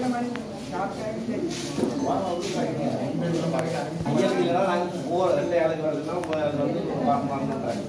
ஐயர்களெல்லாம் நாங்கள் போகிற ரெண்டு ஆளுக்கு வரதுனா வந்து வாங்கணுன்றாங்க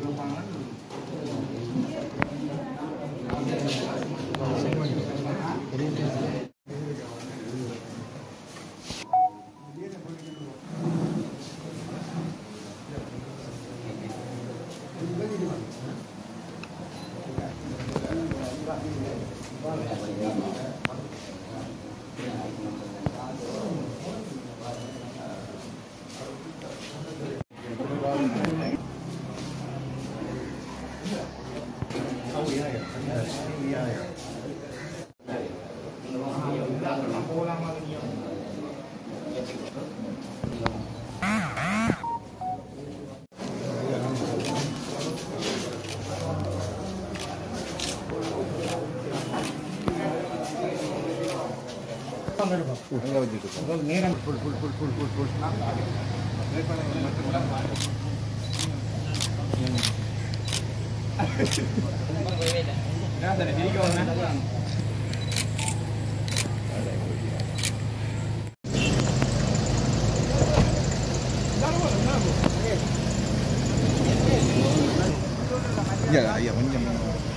ஐயா கொஞ்சம்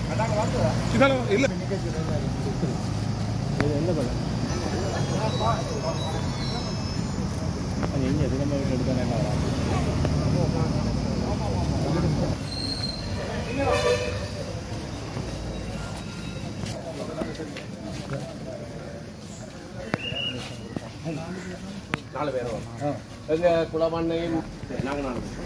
நாலு பேர் வரும் எங்க குலமண்ணையும் நாங்கள் நாலு பேர்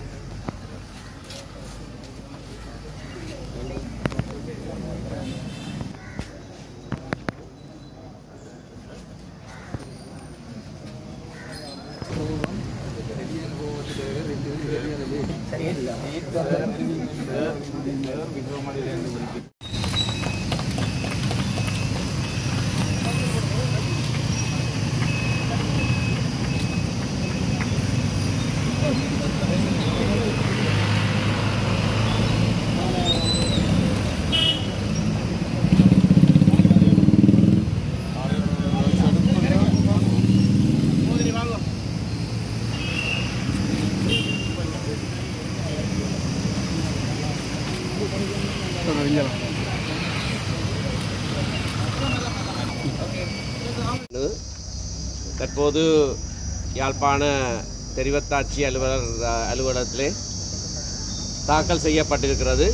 தற்போது யாழ்ப்பாண தெரிவத்தாட்சி அலுவலர் அஹ், அலுவலகத்திலே தாக்கல் செய்யப்பட்டிருக்கிறது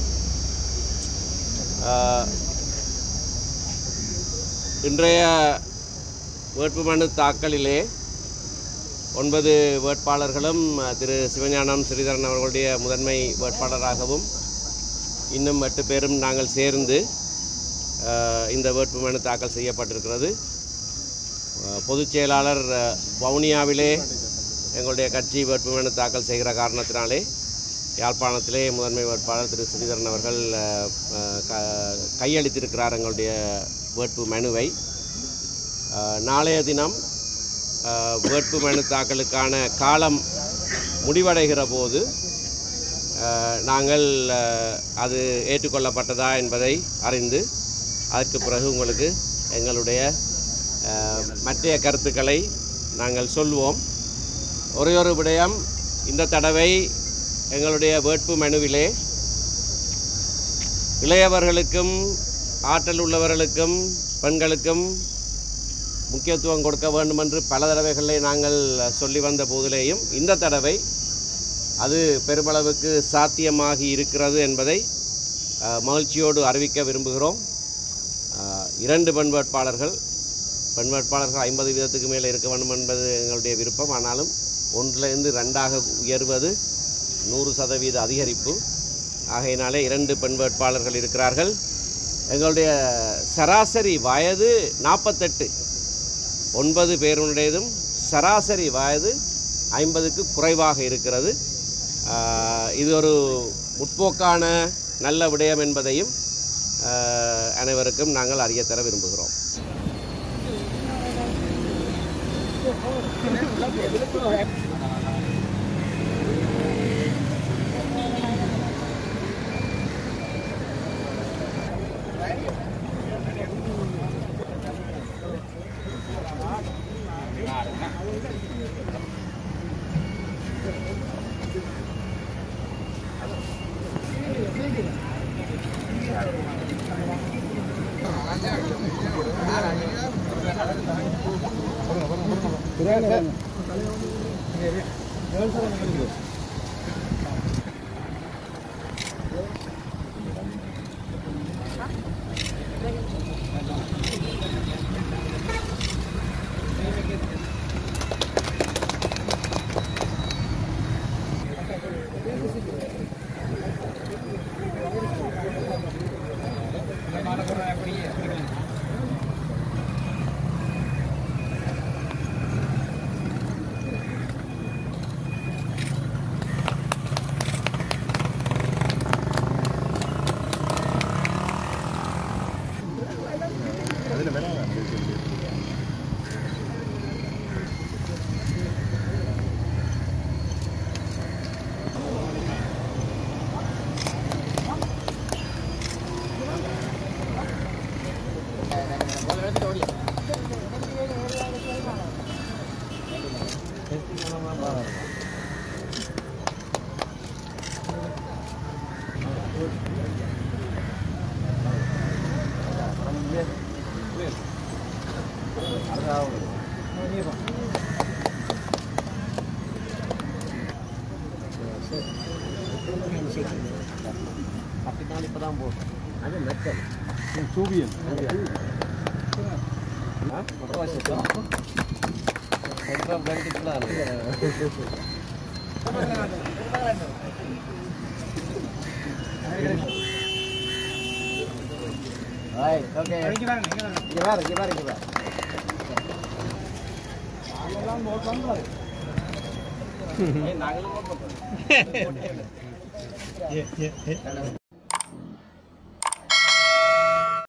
அஹ், இன்றைய வேட்புமனு தாக்கலிலே ஒன்பது வேட்பாளர்களும் அஹ், திரு சிவஞானம் ஸ்ரீதரன் அவர்களுடைய முதன்மை வேட்பாளராகவும் இன்னும் எட்டு பேரும் நாங்கள் சேர்ந்து அஹ், இந்த வேட்புமனு தாக்கல் செய்யப்பட்டிருக்கிறது அஹ், பொதுச் செயலாளர் அஹ், வவுனியாவிலே எங்களுடைய கட்சி வேட்புமனு தாக்கல் செய்கிற காரணத்தினாலே யாழ்ப்பாணத்திலே முதன்மை வேட்பாளர் திரு ஸ்ரீதரன் அவர்கள் அஹ், அஹ், க- கையளித்திருக்கிறார் எங்களுடைய வேட்பு மனுவை அஹ், நாளைய தினம் அஹ், வேட்பு மனு தாக்கலுக்கான காலம் முடிவடைகிற போது அஹ், நாங்கள் அஹ், அது ஏற்றுக்கொள்ளப்பட்டதா என்பதை அறிந்து அதற்கு பிறகு உங்களுக்கு எங்களுடைய அஹ், மற்றைய கருத்துக்களை நாங்கள் சொல்வோம் ஒரே ஒரு விடயம் இந்த தடவை எங்களுடைய வேட்பு மனுவிலே இளையவர்களுக்கும் ஆற்றல் உள்ளவர்களுக்கும் பெண்களுக்கும் முக்கியத்துவம் கொடுக்க வேண்டும் என்று பல தடவைகளை நாங்கள் சொல்லி வந்த போதிலேயும் இந்த தடவை அது பெருமளவுக்கு சாத்தியமாகி இருக்கிறது என்பதை அஹ், மகிழ்ச்சியோடு அறிவிக்க விரும்புகிறோம் அஹ், இரண்டு பெண் வேட்பாளர்கள் பெண் வேட்பாளர்கள் ஐம்பது வீதத்துக்கு மேலே இருக்க வேண்டும் என்பது எங்களுடைய விருப்பம் ஆனாலும் ஒன்றிலிருந்து ரெண்டாக உயர்வது நூறு சதவீத அதிகரிப்பு ஆகையினாலே இரண்டு பெண் வேட்பாளர்கள் இருக்கிறார்கள் எங்களுடைய சராசரி வயது நாற்பத்தெட்டு ஒன்பது பேருடையதும் சராசரி வயது ஐம்பதுக்கு குறைவாக இருக்கிறது ஆஹ் இது ஒரு முற்போக்கான நல்ல விடயம் என்பதையும் ஆஹ் அனைவருக்கும் நாங்கள் அறிய தர விரும்புகிறோம் பத்து நாள் இப்போ தான் போகும் அது மெட்டல் சூரியன் ஓகே இங்கே பாரு இங்கே பாரு இங்கே பாரு நாங்களும்